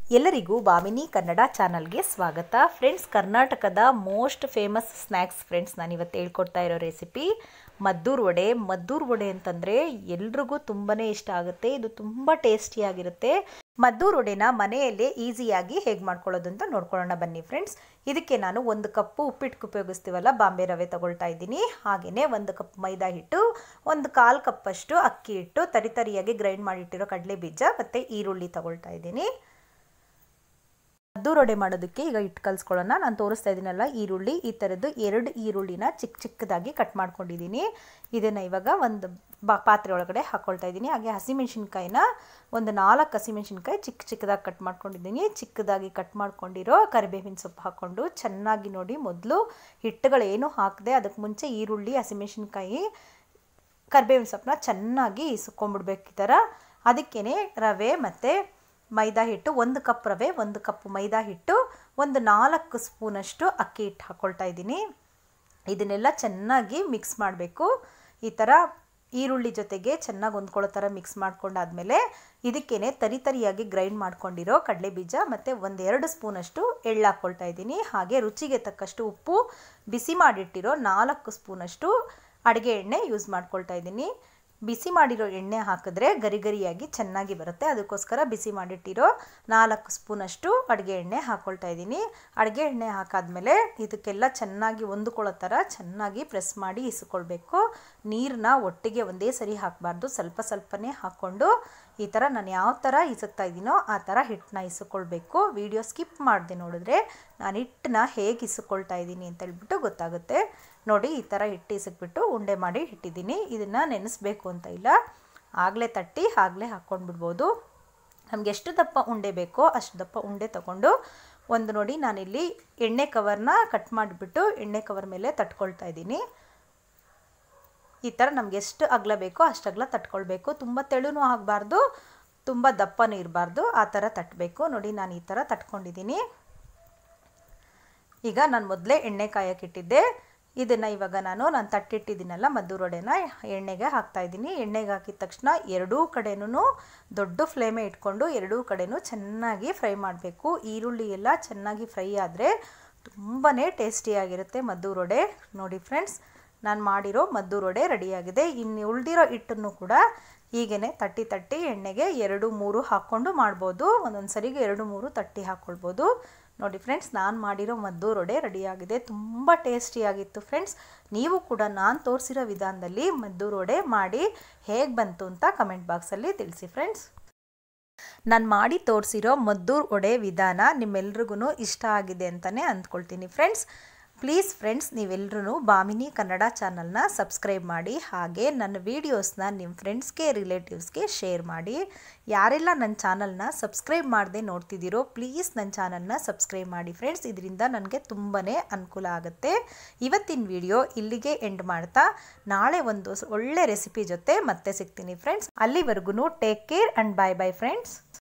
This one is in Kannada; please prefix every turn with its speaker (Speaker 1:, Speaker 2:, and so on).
Speaker 1: ಎಲ್ಲರಿಗೂ ಬಾಮಿನಿ ಕನ್ನಡ ಚಾನಲ್ಗೆ ಸ್ವಾಗತ ಫ್ರೆಂಡ್ಸ್ ಕರ್ನಾಟಕದ ಮೋಸ್ಟ್ ಫೇಮಸ್ ಸ್ನ್ಯಾಕ್ಸ್ ಫ್ರೆಂಡ್ಸ್ ನಾನು ಇವತ್ತು ಹೇಳ್ಕೊಡ್ತಾ ಇರೋ ರೆಸಿಪಿ ಮದ್ದೂರು ವಡೆ ಮದ್ದೂರು ವಡೆ ಅಂತಂದರೆ ಎಲ್ರಿಗೂ ತುಂಬಾ ಇಷ್ಟ ಆಗುತ್ತೆ ಇದು ತುಂಬ ಟೇಸ್ಟಿಯಾಗಿರುತ್ತೆ ಮದ್ದೂರು ವಡೆನ ಮನೆಯಲ್ಲೇ ಈಸಿಯಾಗಿ ಹೇಗೆ ಮಾಡ್ಕೊಳ್ಳೋದು ಅಂತ ನೋಡ್ಕೊಳ್ಳೋಣ ಬನ್ನಿ ಫ್ರೆಂಡ್ಸ್ ಇದಕ್ಕೆ ನಾನು ಒಂದು ಕಪ್ಪು ಉಪ್ಪಿಟ್ಟು ಉಪಯೋಗಿಸ್ತೀವಲ್ಲ ಬಾಂಬೆ ರವೆ ತಗೊಳ್ತಾ ಇದ್ದೀನಿ ಹಾಗೆಯೇ ಒಂದು ಕಪ್ ಮೈದಾ ಹಿಟ್ಟು ಒಂದು ಕಾಲು ಕಪ್ಪಷ್ಟು ಅಕ್ಕಿ ಹಿಟ್ಟು ತರಿ ತರಿಯಾಗಿ ಗ್ರೈಂಡ್ ಮಾಡಿಟ್ಟಿರೋ ಕಡಲೆ ಬೀಜ ಮತ್ತು ಈರುಳ್ಳಿ ತಗೊಳ್ತಾ ಇದ್ದೀನಿ ಮದ್ದೂರು ವಡೆ ಮಾಡೋದಕ್ಕೆ ಈಗ ಹಿಟ್ಟು ಕಲಿಸ್ಕೊಳ್ಳೋಣ ನಾನು ತೋರಿಸ್ತಾ ಇದ್ದೀನಲ್ಲ ಈರುಳ್ಳಿ ಈ ಥರದ್ದು ಎರಡು ಈರುಳ್ಳಿನ ಚಿಕ್ಕ ಚಿಕ್ಕದಾಗಿ ಕಟ್ ಮಾಡ್ಕೊಂಡಿದ್ದೀನಿ ಇದನ್ನು ಇವಾಗ ಒಂದು ಬಾ ಪಾತ್ರೆ ಒಳಗಡೆ ಹಾಕ್ಕೊಳ್ತಾ ಇದ್ದೀನಿ ಹಾಗೆ ಹಸಿಮೆಣ್ಸಿನ್ಕಾಯಿನ ಒಂದು ನಾಲ್ಕು ಹಸಿಮೆಣ್ಸಿನ್ಕಾಯಿ ಚಿಕ್ಕ ಚಿಕ್ಕದಾಗಿ ಕಟ್ ಮಾಡ್ಕೊಂಡಿದ್ದೀನಿ ಚಿಕ್ಕದಾಗಿ ಕಟ್ ಮಾಡ್ಕೊಂಡಿರೋ ಕರಿಬೇವಿನ ಸೊಪ್ಪು ಹಾಕ್ಕೊಂಡು ಚೆನ್ನಾಗಿ ನೋಡಿ ಮೊದಲು ಹಿಟ್ಟುಗಳೇನು ಹಾಕದೆ ಅದಕ್ಕೆ ಮುಂಚೆ ಈರುಳ್ಳಿ ಹಸಿಮೆಣ್ಸಿನ್ಕಾಯಿ ಕರಿಬೇವಿನ ಸೊಪ್ಪನ್ನ ಚೆನ್ನಾಗಿ ಇಸ್ಕೊಂಬಿಡ್ಬೇಕು ಈ ಥರ ಅದಕ್ಕೇ ರವೆ ಮತ್ತು ಮೈದಾ ಹಿಟ್ಟು ಒಂದು ಕಪ್ ರವೆ ಒಂದು ಕಪ್ ಮೈದಾ ಹಿಟ್ಟು ಒಂದು ನಾಲ್ಕು ಸ್ಪೂನಷ್ಟು ಅಕ್ಕಿ ಹಿಟ್ಟು ಹಾಕ್ಕೊಳ್ತಾ ಇದ್ದೀನಿ ಇದನ್ನೆಲ್ಲ ಚೆನ್ನಾಗಿ ಮಿಕ್ಸ್ ಮಾಡಬೇಕು ಈ ಥರ ಈರುಳ್ಳಿ ಜೊತೆಗೆ ಚೆನ್ನಾಗಿ ಹೊಂದ್ಕೊಳ್ಳೋ ಥರ ಮಿಕ್ಸ್ ಮಾಡ್ಕೊಂಡಾದ್ಮೇಲೆ ಇದಕ್ಕೇ ತರಿ ತರಿಯಾಗಿ ಗ್ರೈಂಡ್ ಮಾಡ್ಕೊಂಡಿರೋ ಕಡಲೆ ಬೀಜ ಮತ್ತು ಒಂದೆರಡು ಸ್ಪೂನಷ್ಟು ಎಳ್ಳು ಹಾಕ್ಕೊಳ್ತಾ ಇದ್ದೀನಿ ಹಾಗೆ ರುಚಿಗೆ ತಕ್ಕಷ್ಟು ಉಪ್ಪು ಬಿಸಿ ಮಾಡಿಟ್ಟಿರೋ ನಾಲ್ಕು ಸ್ಪೂನಷ್ಟು ಅಡುಗೆ ಎಣ್ಣೆ ಯೂಸ್ ಮಾಡ್ಕೊಳ್ತಾ ಇದ್ದೀನಿ ಬಿಸಿ ಮಾಡಿರೋ ಎಣ್ಣೆ ಹಾಕಿದ್ರೆ ಗರಿ ಗರಿಯಾಗಿ ಚೆನ್ನಾಗಿ ಬರುತ್ತೆ ಅದಕ್ಕೋಸ್ಕರ ಬಿಸಿ ಮಾಡಿಟ್ಟಿರೋ ನಾಲ್ಕು ಸ್ಪೂನಷ್ಟು ಅಡುಗೆ ಎಣ್ಣೆ ಹಾಕ್ಕೊಳ್ತಾ ಇದ್ದೀನಿ ಅಡುಗೆ ಎಣ್ಣೆ ಹಾಕಾದ್ಮೇಲೆ ಇದಕ್ಕೆಲ್ಲ ಚೆನ್ನಾಗಿ ಹೊಂದ್ಕೊಳ್ಳೋ ಥರ ಚೆನ್ನಾಗಿ ಪ್ರೆಸ್ ಮಾಡಿ ಇಸ್ಕೊಳ್ಬೇಕು ನೀರನ್ನ ಒಟ್ಟಿಗೆ ಒಂದೇ ಸರಿ ಹಾಕಬಾರ್ದು ಸ್ವಲ್ಪ ಸ್ವಲ್ಪನೇ ಹಾಕ್ಕೊಂಡು ಈ ಥರ ನಾನು ಯಾವ ಥರ ಇಸುತ್ತಾ ಇದ್ದೀನೋ ಆ ಥರ ಹಿಟ್ಟನ್ನ ಇಸ್ಕೊಳ್ಬೇಕು ವಿಡಿಯೋ ಸ್ಕಿಪ್ ಮಾಡಿದೆ ನೋಡಿದ್ರೆ ನಾನು ಹಿಟ್ಟನ್ನ ಹೇಗೆ ಇಸ್ಕೊಳ್ತಾ ಇದ್ದೀನಿ ಅಂತ ಹೇಳ್ಬಿಟ್ಟು ಗೊತ್ತಾಗುತ್ತೆ ನೋಡಿ ಈ ಥರ ಹಿಟ್ಟು ಇಸಕ್ಬಿಟ್ಟು ಉಂಡೆ ಮಾಡಿ ಇಟ್ಟಿದ್ದೀನಿ ಇದನ್ನು ನೆನೆಸ್ಬೇಕು ಅಂತ ಇಲ್ಲ ಆಗಲೇ ತಟ್ಟಿ ಆಗಲೇ ಹಾಕ್ಕೊಂಡು ಬಿಡ್ಬೋದು ನಮ್ಗೆ ಎಷ್ಟು ದಪ್ಪ ಉಂಡೆ ಬೇಕೋ ಅಷ್ಟು ದಪ್ಪ ಉಂಡೆ ತಗೊಂಡು ಒಂದು ನೋಡಿ ನಾನಿಲ್ಲಿ ಎಣ್ಣೆ ಕವರ್ನ ಕಟ್ ಮಾಡಿಬಿಟ್ಟು ಎಣ್ಣೆ ಕವರ್ ಮೇಲೆ ತಟ್ಕೊಳ್ತಾ ಇದ್ದೀನಿ ಈ ಥರ ನಮ್ಗೆ ಎಷ್ಟು ಅಗಲ ಬೇಕೋ ಅಷ್ಟು ಅಗಲ ತಟ್ಕೊಳ್ಬೇಕು ತುಂಬ ತೆಳುನೂ ಆಗಬಾರ್ದು ತುಂಬ ದಪ್ಪನೂ ಇರಬಾರ್ದು ಆ ಥರ ತಟ್ಟಬೇಕು ನೋಡಿ ನಾನು ಈ ಥರ ತಟ್ಕೊಂಡಿದ್ದೀನಿ ಈಗ ನಾನು ಮೊದಲೇ ಎಣ್ಣೆ ಕಾಯಕ್ಕಿಟ್ಟಿದ್ದೆ ಇದನ್ನು ಇವಾಗ ನಾನು ನಾನು ತಟ್ಟಿಟ್ಟಿದ್ದೀನಲ್ಲ ಮದ್ದೂರು ವಡೆನ ಎಣ್ಣೆಗೆ ಹಾಕ್ತಾಯಿದ್ದೀನಿ ಎಣ್ಣೆಗೆ ಹಾಕಿದ ತಕ್ಷಣ ಎರಡೂ ಕಡೆನೂ ದೊಡ್ಡ ಫ್ಲೇಮೇ ಇಟ್ಕೊಂಡು ಎರಡೂ ಕಡೆನೂ ಚೆನ್ನಾಗಿ ಫ್ರೈ ಮಾಡಬೇಕು ಈರುಳ್ಳಿ ಎಲ್ಲ ಚೆನ್ನಾಗಿ ಫ್ರೈ ಆದರೆ ತುಂಬಾ ಟೇಸ್ಟಿಯಾಗಿರುತ್ತೆ ಮದ್ದೂರು ವಡೆ ನೋಡಿ ಫ್ರೆಂಡ್ಸ್ ನಾನು ಮಾಡಿರೋ ಮದ್ದೂರು ವಡೆ ರೆಡಿಯಾಗಿದೆ ಇನ್ನು ಉಳಿದಿರೋ ಹಿಟ್ಟನ್ನು ಕೂಡ ಹೀಗೇ ತಟ್ಟಿ ತಟ್ಟಿ ಎಣ್ಣೆಗೆ ಎರಡು ಮೂರು ಹಾಕ್ಕೊಂಡು ಮಾಡ್ಬೋದು ಒಂದೊಂದು ಸರಿಗೆ ಎರಡು ಮೂರು ತಟ್ಟಿ ಹಾಕ್ಕೊಳ್ಬೋದು ನೋಡಿ ಫ್ರೆಂಡ್ಸ್ ನಾನು ಮಾಡಿರೋ ಮದ್ದೂರು ವಡೆ ರೆಡಿಯಾಗಿದೆ ತುಂಬ ಟೇಸ್ಟಿಯಾಗಿತ್ತು ಫ್ರೆಂಡ್ಸ್ ನೀವು ಕೂಡ ನಾನು ತೋರಿಸಿರೋ ವಿಧಾನದಲ್ಲಿ ಮದ್ದೂರು ವಡೆ ಮಾಡಿ ಹೇಗೆ ಬಂತು ಅಂತ ಕಮೆಂಟ್ ಬಾಕ್ಸಲ್ಲಿ ತಿಳಿಸಿ ಫ್ರೆಂಡ್ಸ್ ನಾನು ಮಾಡಿ ತೋರಿಸಿರೋ ಮದ್ದೂರು ವಡೆ ವಿಧಾನ ನಿಮ್ಮೆಲ್ರಿಗೂ ಇಷ್ಟ ಆಗಿದೆ ಅಂತಲೇ ಅಂದ್ಕೊಳ್ತೀನಿ ಫ್ರೆಂಡ್ಸ್ ಪ್ಲೀಸ್ ಫ್ರೆಂಡ್ಸ್ ನೀವೆಲ್ಲರೂ ಬಾಮಿನಿ ಕನ್ನಡ ಚಾನಲ್ನ ಸಬ್ಸ್ಕ್ರೈಬ್ ಮಾಡಿ ಹಾಗೆ ನನ್ನ ವೀಡಿಯೋಸ್ನ ನಿಮ್ಮ ಫ್ರೆಂಡ್ಸ್ಗೆ ರಿಲೇಟಿವ್ಸ್ಗೆ ಶೇರ್ ಮಾಡಿ ಯಾರೆಲ್ಲ ನನ್ನ ಚಾನಲ್ನ ಸಬ್ಸ್ಕ್ರೈಬ್ ಮಾಡದೆ ನೋಡ್ತಿದ್ದೀರೋ ಪ್ಲೀಸ್ ನನ್ನ ಚಾನಲ್ನ ಸಬ್ಸ್ಕ್ರೈಬ್ ಮಾಡಿ ಫ್ರೆಂಡ್ಸ್ ಇದರಿಂದ ನನಗೆ ತುಂಬಾ ಅನುಕೂಲ ಆಗುತ್ತೆ ಇವತ್ತಿನ ವಿಡಿಯೋ ಇಲ್ಲಿಗೆ ಎಂಡ್ ಮಾಡ್ತಾ ನಾಳೆ ಒಂದು ಒಳ್ಳೆ ರೆಸಿಪಿ ಜೊತೆ ಮತ್ತೆ ಸಿಗ್ತೀನಿ ಫ್ರೆಂಡ್ಸ್ ಅಲ್ಲಿವರೆಗೂ take care and bye bye friends